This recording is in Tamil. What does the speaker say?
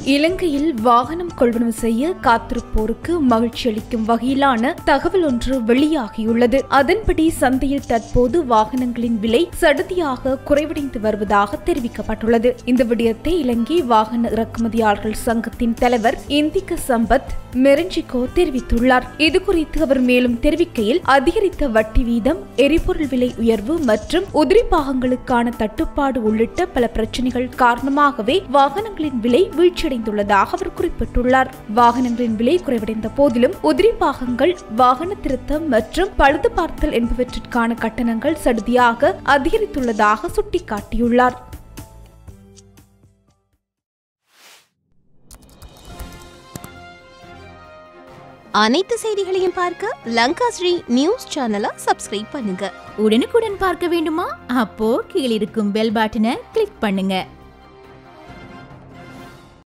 இலங்கையில் வாகனம் கொள்வனவு செய்ய காத்திருப்போருக்கு மகிழ்ச்சி அளிக்கும் வகையிலான தகவல் ஒன்று வெளியாகியுள்ளது அதன்படி சந்தையில் தற்போது வாகனங்களின் விலை சடுதியாக குறைவடைந்து வருவதாக தெரிவிக்கப்பட்டுள்ளது இந்த விடயத்தை இலங்கை வாகன இறக்குமதியாளர்கள் சங்கத்தின் தலைவர் இந்திக சம்பத் மெரஞ்சிகோ தெரிவித்துள்ளார் இதுகுறித்து அவர் மேலும் தெரிவிக்கையில் அதிகரித்த வட்டி வீதம் எரிபொருள் விலை உயர்வு மற்றும் உதிரி பாகங்களுக்கான தட்டுப்பாடு உள்ளிட்ட பல பிரச்சனைகள் காரணமாகவே வாகனங்களின் விலை வீழ்ச்சியடைந்துள்ளதாக அவர் குறிப்பிட்டுள்ளார் வாகனங்களின் விலை குறைவடைந்த போதிலும் உதிரி பாகங்கள் வாகன திருத்தம் மற்றும் பழுது பார்த்தல் என்பவற்றிற்கான கட்டணங்கள் சடுதியாக அதிகரித்துள்ளதாக சுட்டிக்காட்டியுள்ளார் அனைத்து செய்திகளையும் பார்க்க லங்கா ஸ்ரீ நியூஸ் சேனலை சப்ஸ்கிரைப் பண்ணுங்க உடனுக்குடன் பார்க்க வேண்டுமா அப்போ கீழிருக்கும் பெல் பட்டனை கிளிக் பண்ணுங்க